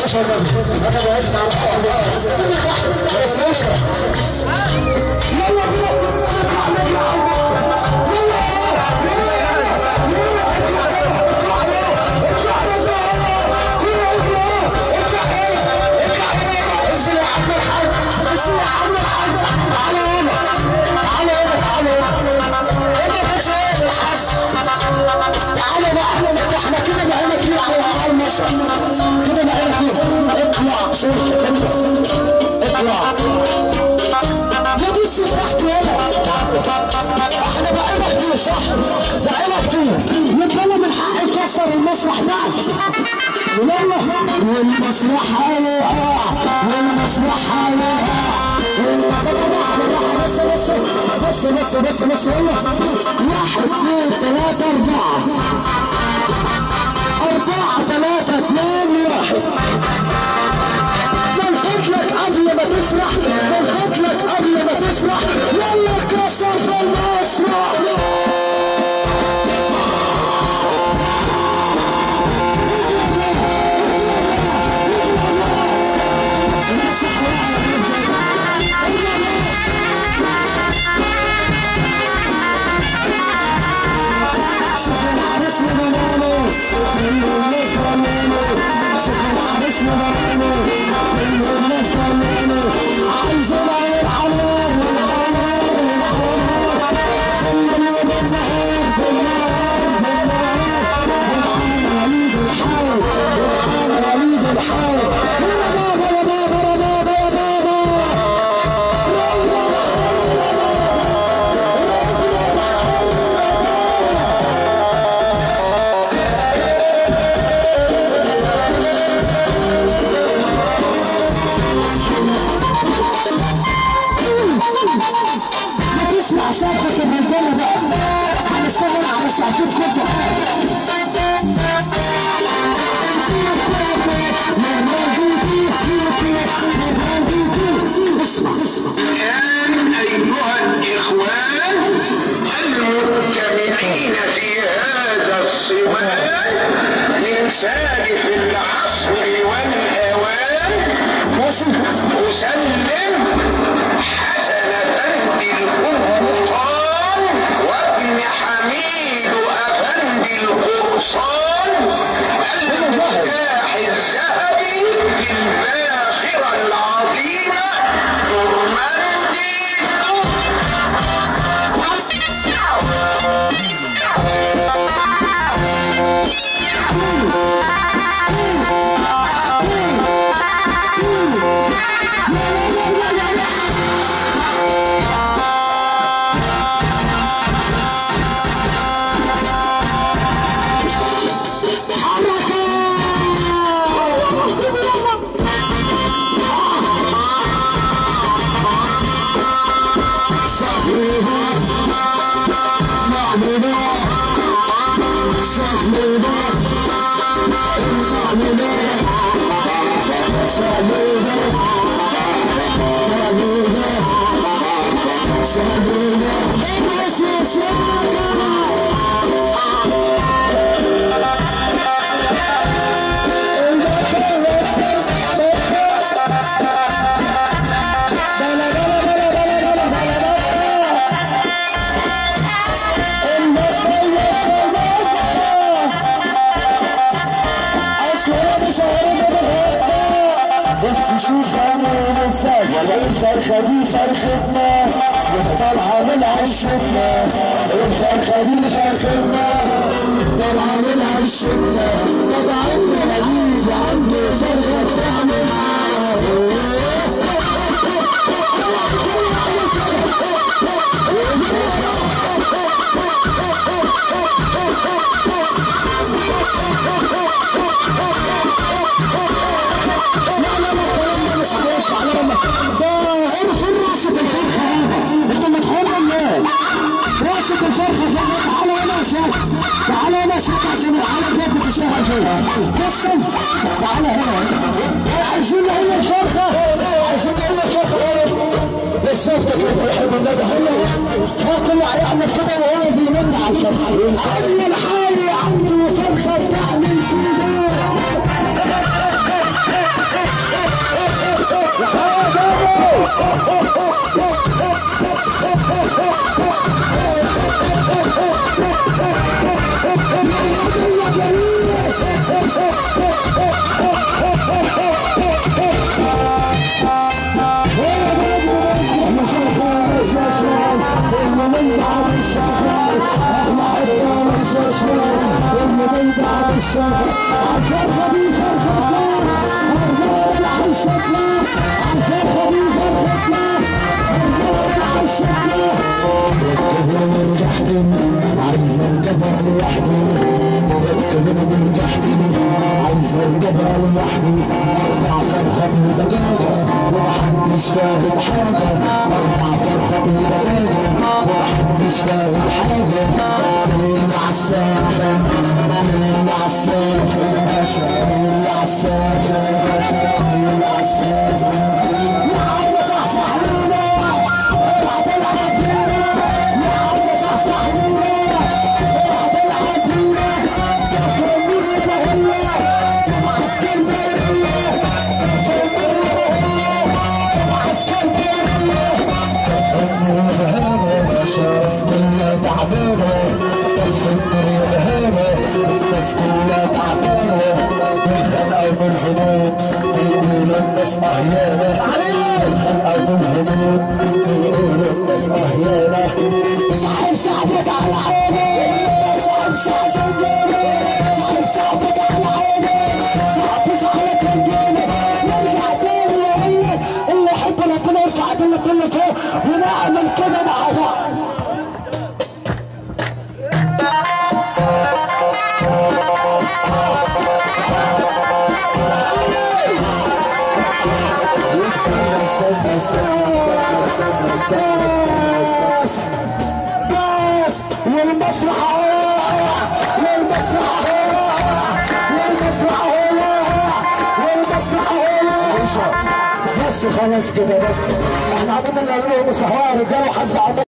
باشا انا بسمع بس اشرب يلا تعالى بقى احنا كده بقينا كتير على حال مصر كده بقينا كتير اطلع شوف اطلع لا بص تحت هنا احنا بقينا كتير صح بقينا كتير يبقى انا من حقي اكسر المسرح بقى يلا والمسرح هيقع والمسرح هيقع بس بس بس بس بس بس يلا واحد اثنين ثلاثة أربعة أربعة ثلاثة اثنين واحد من فضلك قبل ما تسرح من فضلك قبل ما تسرح يلا كسر في المسرح شوف العرس وبنانه كل الناس بنانه شوف العرس وبنانه كل الناس بنانه عايز العين عليه والعين والعين بالنهار بالنهار بالنهار وليد الحال وليد الحال يا بابا يا بابا يا بابا يا بابا ما تسمع صوتك الرجاله بقى هنشتغل على ساعتين كده اسمع اسمع الآن أيها الإخوان المجتمعين في هذا الصوان من سالف العصر والأوان ماشي أسلم حسنة بالقرطان وابن حميد أفندي القرصان المفتاح الذهبي للباخرة العظيمة نورماندي بس شوف انا انسان ولا الفرخه دي فرختنا طالعه من عشتنا الفرخه دي فرختنا طالعه من عشتنا طب عندنا عيد عنده فرخه بتعمل لا لا لا الكلام ده مش هينفع لا لا ده ارفع راسة الفرخة هنا انت مدخول الناس راسة الفرخة فوق تعالى هنا يا شيخ تعالى هنا يا شيخ عشان الحالة دي بتشتغل فيها كسل تعالى هنا عايزين هنا الفرخة عايزين هنا الفرخة بالظبط كده يحب النبي هو كله هيعمل كده وهو بيمن على الفرخة عم الحالي عنده فرخة بتعمل كده عايز الجبل لوحدي بكتب من تحتي عايز الجبل لوحدي اربع كرهب دجاجة ومحدش فاهم حاجة اربع كرهب دجاجة ومحدش فاهم حاجة مين عالسافة مين عالسافة باشا مين عالسافة باشا مين عالسافة يا عم صحصح لنا بعد العدينا يا عم صحصح لنا بعد العدينا يا كرمين الهلا معسكر بيرية معسكر بيرية الناس كلها تعبانة الفكر الهامة الناس كلها تعبانة بالخلق والهنود يقولوا الناس مهيانة بالخلق والهنود يقولوا الناس مهيانة صاحب صاحبك على عيني صاحب صاحبك صاحب صاحبك على عيني صاحب صاحبك الجيني نرجع تاني لهي اللي يحب ربنا يرفع ايدينا كله فوق ونعمل كده مع بعض بس بس والمسرح هو والمسرح هو والمسرح هو والمسرح هو بس خلاص كده بس احنا عملنا اللي عملوه مسرح هو يا رجاله وحسب عمل